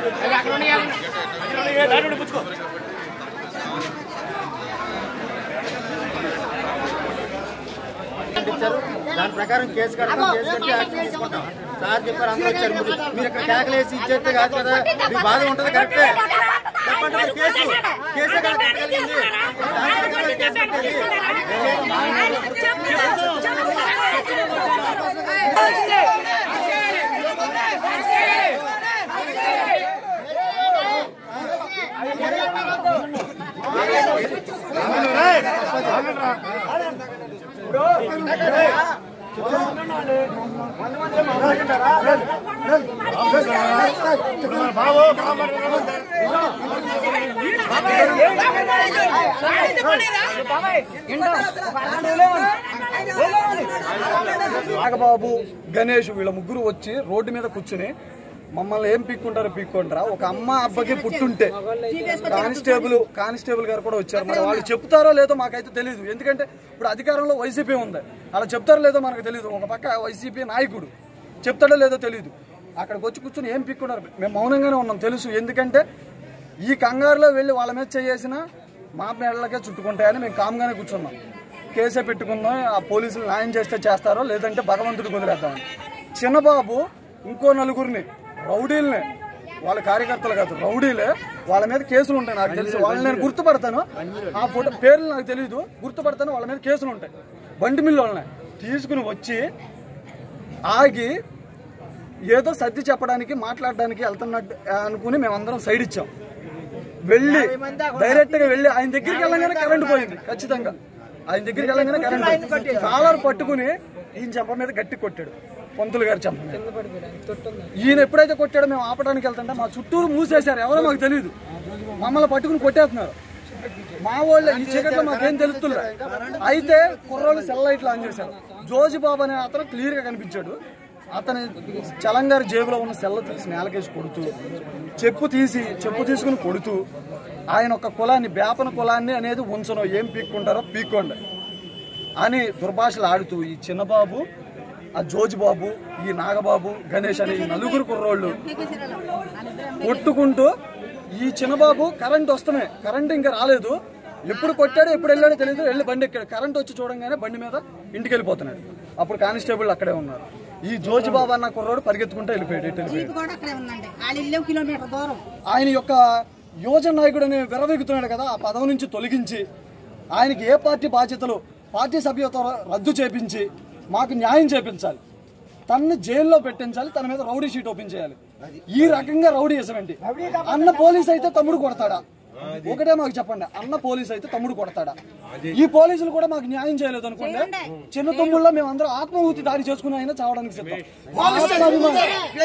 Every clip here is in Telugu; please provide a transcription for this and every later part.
ఇచ్చారు దాని ప్రకారం కేసు కడతాం కేసు కట్టి యాక్షన్ తీసుకుంటాం సార్ చెప్పారు అందరూ వచ్చారు మీరు- మీరు ఇక్కడ కేకలేసి ఇచ్చేస్తే కాదు కదా మీకు బాధ ఉంటుంది కరెక్టే చెప్పండి మరి కేసు కేసే కదా కట్టగలిగింది దాని ప్రకారం కేసు కట్టేది నాగబాబు గణేష్ వీళ్ళ ముగ్గురు వచ్చి రోడ్డు మీద కూర్చుని మమ్మల్ని ఏం పీక్కుంటారో పీక్కుంటారా ఒక అమ్మ అబ్బకి పుట్టుంటే కానిస్టేబుల్ కానిస్టేబుల్ గారు కూడా వచ్చారు మరి వాళ్ళు చెప్తారో లేదో మాకైతే తెలియదు ఎందుకంటే ఇప్పుడు అధికారంలో వైసీపీ ఉంది అలా చెప్తారో లేదో మనకు తెలియదు ఒక పక్క వైసీపీ నాయకుడు చెప్తాడో లేదో తెలియదు అక్కడికి వచ్చి కూర్చుని ఏం పీక్కున్నారు మేము మౌనంగానే ఉన్నాం తెలుసు ఎందుకంటే ఈ కంగారులో వెళ్ళి వాళ్ళ మీద చేసిన మా మేడలకే చుట్టుకుంటాయని మేము కామ్గానే కూర్చున్నాం కేసే పెట్టుకుందాం ఆ పోలీసులు న్యాయం చేస్తే చేస్తారో లేదంటే భగవంతుడికి వదిలేద్దామని చిన్నబాబు ఇంకో నలుగురిని రౌడీల్ని వాళ్ళ కార్యకర్తలు కాదు రౌడీలే వాళ్ళ మీద కేసులు ఉంటాయి నాకు తెలుసు వాళ్ళని నేను గుర్తుపడతాను ఆ ఫోటో పేర్లు నాకు తెలియదు గుర్తుపడతాను వాళ్ళ మీద కేసులు ఉంటాయి బండి మిల్లు వాళ్ళని తీసుకుని వచ్చి ఆగి ఏదో సర్ది చెప్పడానికి మాట్లాడడానికి వెళ్తున్నట్టు అనుకుని మేమందరం సైడ్ ఇచ్చాం వెళ్ళి డైరెక్ట్ గా వెళ్ళి ఆయన దగ్గరికి వెళ్ళగానే కరెంట్ పోయింది ఖచ్చితంగా ఆయన దగ్గరికి వెళ్ళగానే కరెంట్ పోయింది కాలర్ పట్టుకుని ఈయన చెంప మీద గట్టి కొట్టాడు పంతులు గారి చెంప మీద ఈయన ఎప్పుడైతే కొట్టాడో మేము ఆపడానికి వెళ్తుంటే మా చుట్టూరు మూసేశారు ఎవరో మాకు తెలియదు మమ్మల్ని పట్టుకుని కొట్టేస్తున్నారు మా వాళ్ళు ఈ చీకట్లో మాకేం తెలుస్తుంది అయితే కుర్రోళ్ళు సెల్ లైట్లు ఆన్ చేశారు జోజి బాబు అనే అతను క్లియర్ గా కనిపించాడు అతని చలంగారి జేబులో ఉన్న సెల్ల తీసి నేలకేసి కొడుతూ చెప్పు తీసి చెప్పు తీసుకుని కొడుతూ ఆయన ఒక కులాన్ని బేపన కులాన్ని అనేది ఉంచను ఏం పీక్కుంటారో పీక్కోండి అని దుర్భాషలు ఆడుతూ ఈ చిన్నబాబు ఆ జోజిబాబు ఈ నాగబాబు గణేష్ అనే ఈ నలుగురు కుర్రోళ్ళు కొట్టుకుంటూ ఈ చిన్నబాబు కరెంట్ వస్తమే కరెంట్ ఇంకా రాలేదు ఎప్పుడు కొట్టాడో ఎప్పుడు వెళ్ళాడో తెలియదు వెళ్ళి బండి ఎక్కాడు కరెంట్ వచ్చి చూడంగానే బండి మీద ఇంటికి వెళ్ళిపోతున్నాడు అప్పుడు కానిస్టేబుల్ అక్కడే ఉన్నారు ఈ జోజిబాబు అన్న కుర్రోడు పరిగెత్తుకుంటూ వెళ్ళిపోయాడు ఇటు వెళ్ళిపోయాడు కూడా అక్కడే ఉందండి వాళ్ళ ఇల్లు కిలోమీటర్ దూరం ఆయన యొక్క యువజన నాయకుడు అని విరవెగుతున్నాడు కదా ఆ పదవి నుంచి తొలగించి ఆయనకి ఏ పార్టీ బాధ్యతలు పార్టీ సభ్యత్వం రద్దు చేపించి మాకు న్యాయం చేపించాలి తనని జైల్లో పెట్టించాలి తన మీద రౌడీ షీట్ ఓపెన్ చేయాలి ఈ రకంగా రౌడీ అండి అన్న పోలీస్ అయితే తమ్ముడు కొడతాడా ఒకటే మాకు చెప్పండి అన్న పోలీస్ అయితే తమ్ముడు కొడతాడా ఈ పోలీసులు కూడా మాకు న్యాయం చేయలేదు అనుకోండి చిన్న తమ్ముళ్ళ మేము అందరూ ఆత్మహూతి దాడి చేసుకుని అయినా చావడానికి సిద్ధం మా ఆత్మాభిమానం.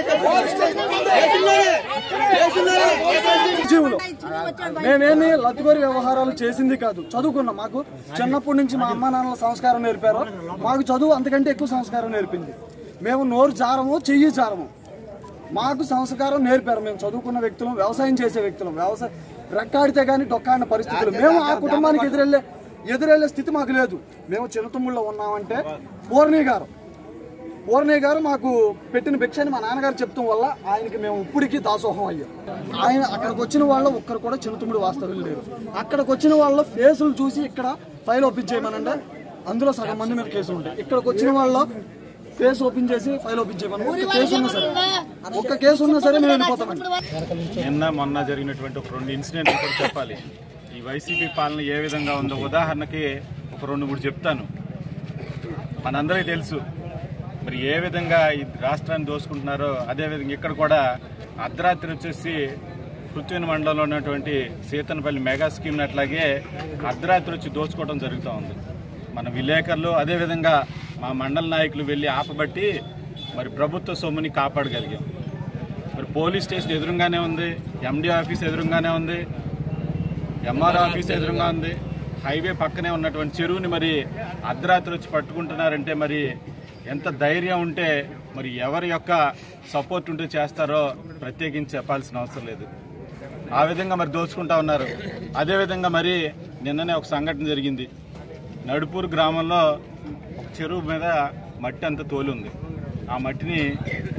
జీవులు మేమేమి లత్తుగోరి వ్యవహారాలు చేసింది కాదు చదువుకున్నాం మాకు చిన్నప్పటి నుంచి మా అమ్మా నాన్నల సంస్కారం నేర్పారు మాకు చదువు అంతకంటే ఎక్కువ సంస్కారం నేర్పింది మేము నోరు జారము చెయ్యి జారము మాకు సంస్కారం నేర్పారు మేము చదువుకున్న వ్యక్తులం వ్యవసాయం చేసే వ్యక్తులం వ్యవసాయం రెక్కాడితే కానీ డొక్కాడిన పరిస్థితులు మేము ఆ కుటుంబానికి ఎదురెళ్ళే ఎదురెళ్ళే స్థితి మాకు లేదు మేము చిన్నతమ్ముళ్ళలో ఉన్నామంటే పూర్ణి గారు పూర్ణయ్య గారు మాకు పెట్టిన భిక్ష అని మా నాన్నగారు చెప్తాం వల్ల ఆయనకి మేము ఇప్పటికీ దాసోహం అయ్యాం ఆయన అక్కడికి వచ్చిన వాళ్ళు ఒక్కరు కూడా చిన్నతమ్ముడు వాస్తవ్యులు లేరు అక్కడికి వచ్చిన వాళ్ళ ఫేసులు చూసి ఇక్కడ ఫైల్ ఓపెన్ చేయమనండి అందులో సగం మంది మీద కేసులు ఉంటాయి ఇక్కడికి వచ్చిన వాళ్ళ ఫేస్ ఓపెన్ చేసి ఫైల్ ఓపెన్ చేయమని ఒక్క కేసు ఉన్నా సరే ఒక్క కేసు ఉన్నా సరే మేము వెళ్ళిపోతామండి నిన్న మొన్న జరిగినటువంటి ఒక రెండు ఇన్సిడెంట్లు కూడా చెప్పాలి ఈ వైసీపీ పాలన ఏ విధంగా ఉందో ఉదాహరణకి ఒక రెండు మూడు చెప్తాను మనందరికీ తెలుసు మరి ఏ విధంగా ఈ రాష్ట్రాన్ని దోసుకుంటున్నారో అదేవిధంగా ఇక్కడ కూడా అర్ధరాత్రి వచ్చేసి పృథ్వీని మండలంలో ఉన్నటువంటి సీతనపల్లి మెగా స్కీమ్ అట్లాగే అర్ధరాత్రి వచ్చి దోచుకోవడం జరుగుతూ ఉంది మన విలేకరులు అదేవిధంగా మా మండల నాయకులు వెళ్ళి ఆపబట్టి మరి ప్రభుత్వ సొమ్ముని కాపాడగలిగాం మరి పోలీస్ స్టేషన్ ఎదురుగానే ఉంది ఎండి ఆఫీస్ ఎదురుగానే ఉంది ఎంఆర్ ఆఫీస్ ఎదురుగా ఉంది హైవే పక్కనే ఉన్నటువంటి చెరువుని మరి అర్ధరాత్రి వచ్చి పట్టుకుంటున్నారంటే మరి ఎంత ధైర్యం ఉంటే మరి ఎవరి యొక్క సపోర్ట్ ఉంటే చేస్తారో ప్రత్యేకించి చెప్పాల్సిన అవసరం లేదు ఆ విధంగా మరి దోచుకుంటా ఉన్నారు అదేవిధంగా మరి నిన్ననే ఒక సంఘటన జరిగింది నడుపూరు గ్రామంలో ఒక చెరువు మీద మట్టి అంతా తోలి ఉంది ఆ మట్టిని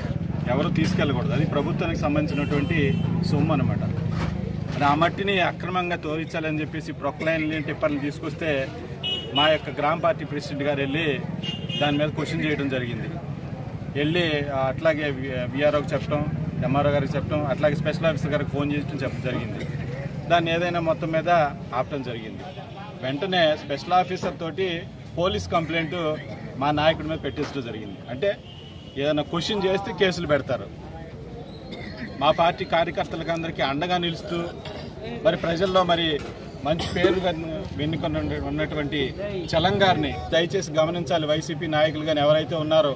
ఎవరు తీసుకెళ్ళకూడదు అది ప్రభుత్వానికి సంబంధించినటువంటి సొమ్ము అనమాట మరి ఆ మట్టిని అక్రమంగా తోరించాలని చెప్పేసి ప్రొక్లైన్లు టిప్పర్లు తీసుకొస్తే మా యొక్క గ్రామ పార్టీ ప్రెసిడెంట్ గారు వెళ్ళి దాని మీద క్వశ్చన్ చేయడం జరిగింది వెళ్ళి ఆ, అట్లాగే విఆర్ఓకి చెప్పడం ఎంఆర్ఓ గారికి చెప్పడం అట్లాగే స్పెషల్ ఆఫీసర్ గారికి ఫోన్ చేయడం చెప్పడం జరిగింది దాన్ని ఏదైనా మొత్తం మీద ఆపటం జరిగింది వెంటనే స్పెషల్ ఆఫీసర్ తోటి పోలీస్ కంప్లైంట్ మా నాయకుడి మీద పెట్టించడం జరిగింది అంటే ఏదైనా క్వశ్చన్ చేస్తే కేసులు పెడతారు మా పార్టీ కార్యకర్తలకు అందరికీ అండగా నిలుస్తూ మరి ప్రజల్లో మరి మంచి పేరు వెన్నుకొని ఉన్నటువంటి చలం గారిని దయచేసి గమనించాలి వైసీపీ నాయకులు కానీ ఎవరైతే ఉన్నారో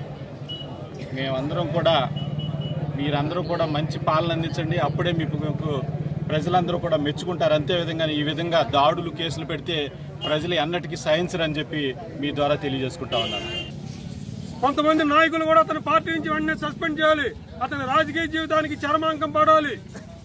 మేమందరం కూడా మీరందరూ కూడా మంచి పాలన అందించండి అప్పుడే మీకు మీకు ప్రజలందరూ కూడా మెచ్చుకుంటారు అంతే విధంగా ఈ విధంగా దాడులు కేసులు పెడితే ప్రజలు ఎన్నటికీ సహించరని చెప్పి మీ ద్వారా తెలియజేసుకుంటా ఉన్నాను కొంతమంది నాయకులు కూడా అతని పార్టీ నుంచి వెంటనే సస్పెండ్ చేయాలి అతని రాజకీయ జీవితానికి చరమాంకం పడాలి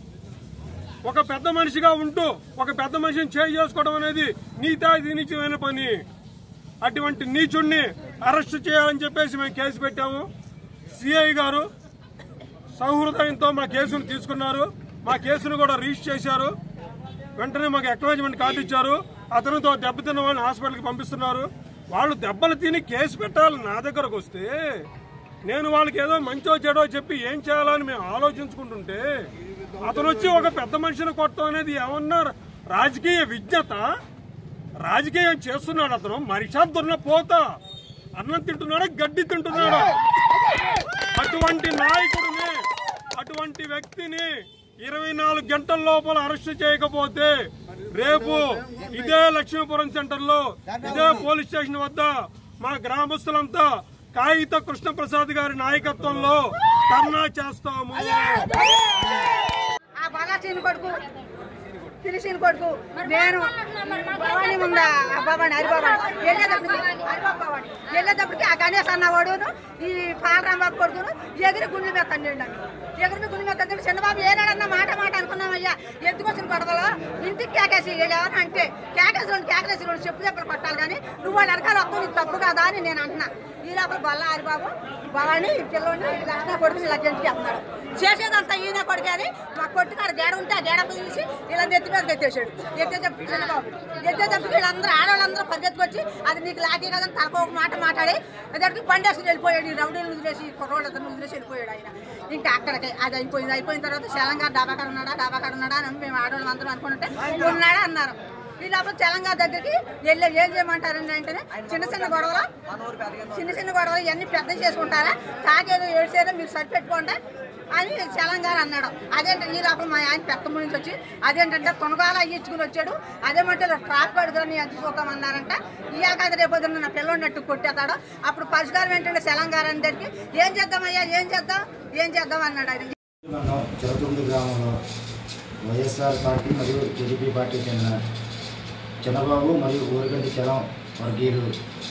ఒక పెద్ద మనిషిగా ఉంటూ ఒక పెద్ద మనిషిని చేయి చేసుకోవడం అనేది నీతి నీచమైన పని అటువంటి నీచుణ్ణి అరెస్ట్ చేయాలని చెప్పేసి మేము కేసు పెట్టాము సిఐ గారు సౌహృదయంతో మా కేసును తీసుకున్నారు మా కేసును కూడా రిజిస్టర్ చేశారు వెంటనే మాకు అక్నాలజ్మెంట్ కార్డు ఇచ్చారు అతనితో దెబ్బతిన్న వాళ్ళని హాస్పిటల్కి పంపిస్తున్నారు వాళ్ళు దెబ్బలు తిని కేసు పెట్టాలి నా దగ్గరకు వస్తే నేను వాళ్ళకి ఏదో మంచో చెడో చెప్పి ఏం చేయాలని మేము ఆలోచించుకుంటుంటే అతను వచ్చి ఒక పెద్ద మనిషిని కొట్టడం అనేది ఏమన్నా రాజకీయ విజ్ఞత రాజకీయం చేస్తున్నాడు అతను మనిషా దున్న పోత అన్నం తింటున్నాడా గడ్డి తింటున్నాడా అటువంటి నాయకుడిని అటువంటి వ్యక్తిని ఇరవై నాలుగు గంటల లోపల అరెస్ట్ చేయకపోతే రేపు ఇదే లక్ష్మీపురం సెంటర్ లో ఇదే పోలీస్ స్టేషన్ వద్ద మా గ్రామస్తులంతా కాగిత కృష్ణప్రసాద్ గారి నాయకత్వంలో ధర్నా చేస్తాము ఆ బలాసీని కొడుకు పిలిసిన కొడుకు నేను భవానీ ఉందా ఆ భవాని హరిబాబాని వెళ్ళేటప్పటికి హరిబాబు భవాని వెళ్ళేటప్పటికి ఆ గణేష్ అన్నవాడును ఈ పాలరాంబాబు కొడుకును ఎగిరి గుండెలు మెత్తండి నన్ను ఎగిరి గుండెలు మెత్తండి చిన్నబాబు ఏనాడన్నా మాట మాట అనుకున్నామయ్యా ఎందుకు వచ్చిన గొడవలో ఇంటికి కేకేసి వెళ్ళావని అంటే కేకేసి రెండు కేకలేసి రెండు చెప్పు చెప్పులు కొట్టాలి కానీ నువ్వు వాళ్ళు వెనకాల వస్తావు నీకు తప్పు కదా అని నేను అంటున్నా ఈ లోపల బల్ల హరిబాబు భవాని పిల్లోని లక్ష్మణ కొడుకుని ఇలా జంటికి వెళ్తున్నాడు చేసేదంతా ఈయన కొడుకు అని మా కొట్టుకాడు గేడ ఉంటే ఆ గేడ తీసి ఇలా నెత్తి మీద ఎత్తేసాడు ఎత్తేటప్పుడు చిన్నబాబు ఎత్తేటప్పుడు వీళ్ళందరూ ఆడవాళ్ళందరూ పరిగెత్తుకొచ్చి అది నీకు లాగే కదా తనకు ఒక మాట మాట్లాడి అదరికి బండేసుకుని వెళ్ళిపోయాడు ఈ రౌడీలు వదిలేసి కుర్రోళ్ళు అతను వదిలేసి వెళ్ళిపోయాడు ఆయన ఇంకా అక్కడికి అది అయిపోయింది అయిపోయిన తర్వాత తెలంగాణ డాబాకాడ ఉన్నాడా డాబాకాడ ఉన్నాడా అని మేము ఆడవాళ్ళం అందరం అనుకుంటుంటే ఉన్నాడా అన్నారు ఈ లోపల తెలంగాణ దగ్గరికి వెళ్ళి ఏం చేయమంటారండి అంటేనే చిన్న చిన్న గొడవలు చిన్న చిన్న గొడవలు ఇవన్నీ పెద్ద చేసుకుంటారా తాగేదో ఏడ్చేదో మీరు సరిపెట్టుకోండి అని తెలంగాణ అన్నాడు అదేంటే ఈ లోపల మా ఆయన పెద్ద నుంచి వచ్చి అదేంటంటే కొనగాల ఇచ్చుకుని వచ్చాడు అదేమంటే ట్రాప్ కడుగుని ఎంత చూద్దామన్నారంట ఈ ఏకాది రేపు నా పిల్లన్నట్టు కొట్టేస్తాడు అప్పుడు పరిష్కారం ఏంటంటే తెలంగాణ దగ్గరికి ఏం చేద్దామయ్యా ఏం చేద్దాం ఏం చేద్దాం అన్నాడు ఆయన మనం చిరతుండి గ్రామంలో వైఎస్ఆర్ పార్టీ మరియు టీడీపీ పార్టీ చెందిన చంద్రబాబు మరియు ఊరిగంటి చలం వర్గీయులు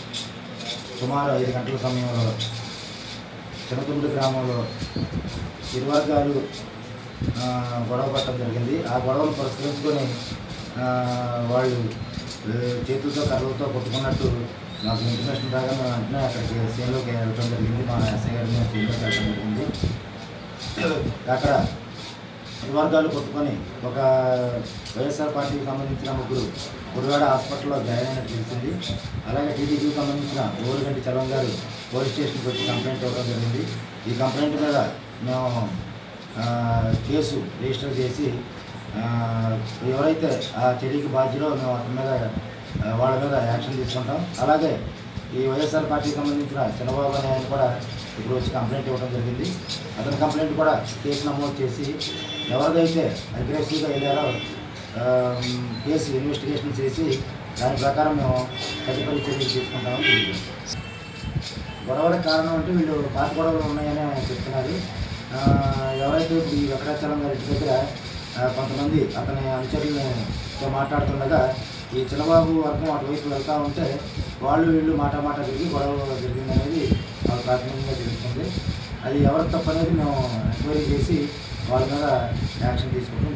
సుమారు ఐదు గంటల సమయంలో చిన్నతుండి గ్రామంలో ఇరు వర్గాలు ఆ, గొడవ పట్టడం జరిగింది ఆ గొడవను పరిష్కరించుకొని ఆ, వాళ్ళు ఏ, చేతులతో కర్రలతో కొట్టుకున్నట్టు నాకు ఇన్ఫర్మేషన్ రాగా మేము వెంటనే అక్కడికి సీన్లోకి వెళ్ళడం జరిగింది మా ఎస్ఐ గారిని మేము సీన్లోకి వెళ్ళడం జరిగింది అక్కడ ఇరు వర్గాలు కొట్టుకొని ఒక వైఎస్ఆర్ పార్టీకి సంబంధించిన ముగ్గురు గుడివాడ హాస్పిటల్లో జాయిన్ అయినట్టు తెలిసింది అలాగే టీడీపీకి సంబంధించిన ఊరుగంటి చలం గారు పోలీస్ స్టేషన్కి వచ్చి కంప్లైంట్ ఇవ్వడం జరిగింది ఈ కంప్లైంట్ మీద మేము ఆ, కేసు రిజిస్టర్ చేసి ఆ, ఎవరైతే ఆ చర్యకి బాధ్యులో మేము అతని మీద ఆ, వాళ్ళ మీద యాక్షన్ తీసుకుంటాం అలాగే ఈ వైఎస్ఆర్ పార్టీకి సంబంధించిన చంద్రబాబు అనే ఆయన కూడా ఇప్పుడు వచ్చి కంప్లైంట్ ఇవ్వడం జరిగింది అతని కంప్లైంట్ కూడా కేసు నమోదు చేసి ఎవరిదైతే అగ్రెసివ్గా వెళ్ళారో ఆ, కేసు ఇన్వెస్టిగేషన్ చేసి దాని ప్రకారం మేము తదుపరి చర్యలు తీసుకుంటామని తెలియజేస్తాం గొడవలకు కారణం అంటే వీళ్ళు పాత గొడవలు ఉన్నాయని ఆయన చెప్తున్నారు ఆ, ఎవరైతే ఇప్పుడు ఈ వెంకటాచలం గారి ఇంటి దగ్గర ఆ, కొంతమంది అతని అనుచరులతో మాట్లాడుతుండగా ఈ చిన్నబాబు వర్గం అటువైపు వెళ్తూ ఉంటే వాళ్ళు వీళ్ళు మాట మాట తిరిగి గొడవ జరిగింది అనేది మాకు ప్రాథమికంగా తెలుస్తుంది అది ఎవరి తప్పు అనేది మేము ఎంక్వైరీ చేసి వాళ్ళ మీద యాక్షన్ తీసుకుంటాం